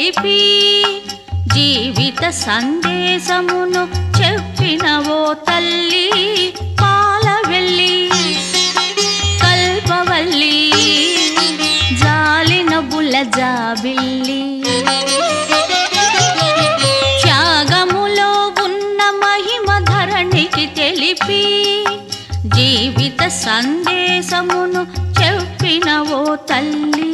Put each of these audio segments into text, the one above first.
తెలిపి జీవిత సందేశమును చెప్పినవో తల్లి పాలవెల్లి కల్పవల్లి జాలిన బుల జాబిల్లి త్యాగములో ఉన్న మహిమ ధరణికి తెలిపి జీవిత సందేశమును చెప్పినవో తల్లి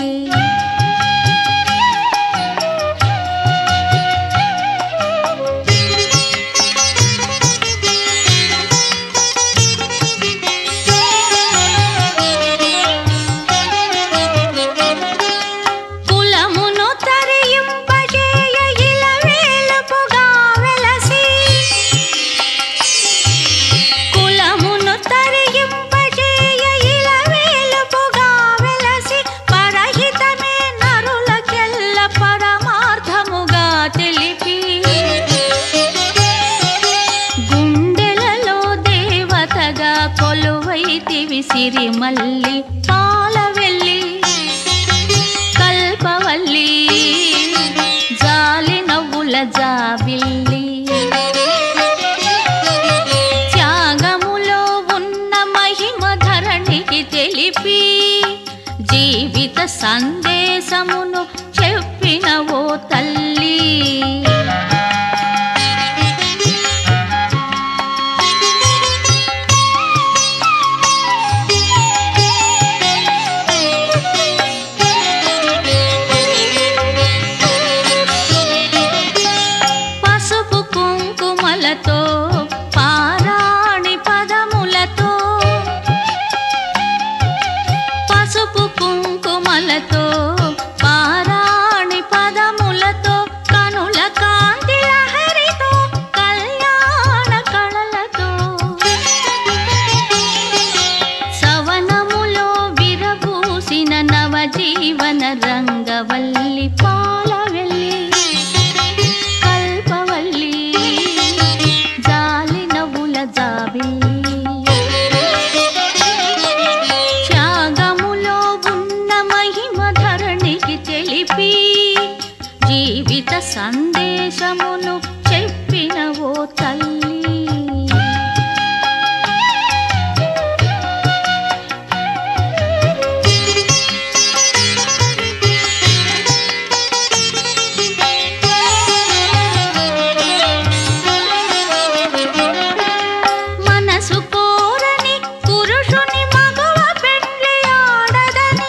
కులమును తరియింపజేయ ఇలవేలుపుగా వెలసి కులమును తరియింపజేయ ఇలవేలుపుగా వెలసి పరహితమే నరులకెల్ల పరమార్థముగా తెలిపి గుండెలలో దేవతగా కొలువైతివి సిరిమల్లి పాలవెల్లి కల్పవల్లి జాలి నవ్వుల జాబిల్లి త్యాగములో ఉన్న మహిమ ధరణికి తెలిపి జీవిత సందేశమును చెప్పినవో తల్లి పసుపు కుంకుమలతో పారాణి పదములతో పసుపు కుంకుమలతో పారాణి పదములతో కనుల కాంతి లహరితో కళ్యాణ కళలతో సవనములో విరబూసిన నవజీవన రంగవల్లి పాలవెల్లి కల్పవల్లి జాలి నవ్వుల జాబిల్లి త్యాగములో ఉన్న మహిమ ధరణికి తెలిపి జీవిత సందేశమును చెప్పినవో తల్లి మనసు కోరని పురుషుని మగవ పెండ్లి ఆడదని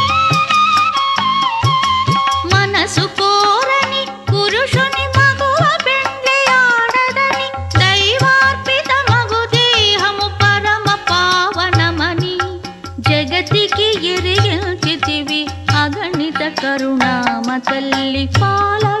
మనసు కోరని పురుషుని మగవ పెండ్లి ఆడదని దైవార్పిత మగు దేహము పరమ పావనమని జగతికి ఎరిగిల్చితివి అగణిత కరుణామ తల్లి పాల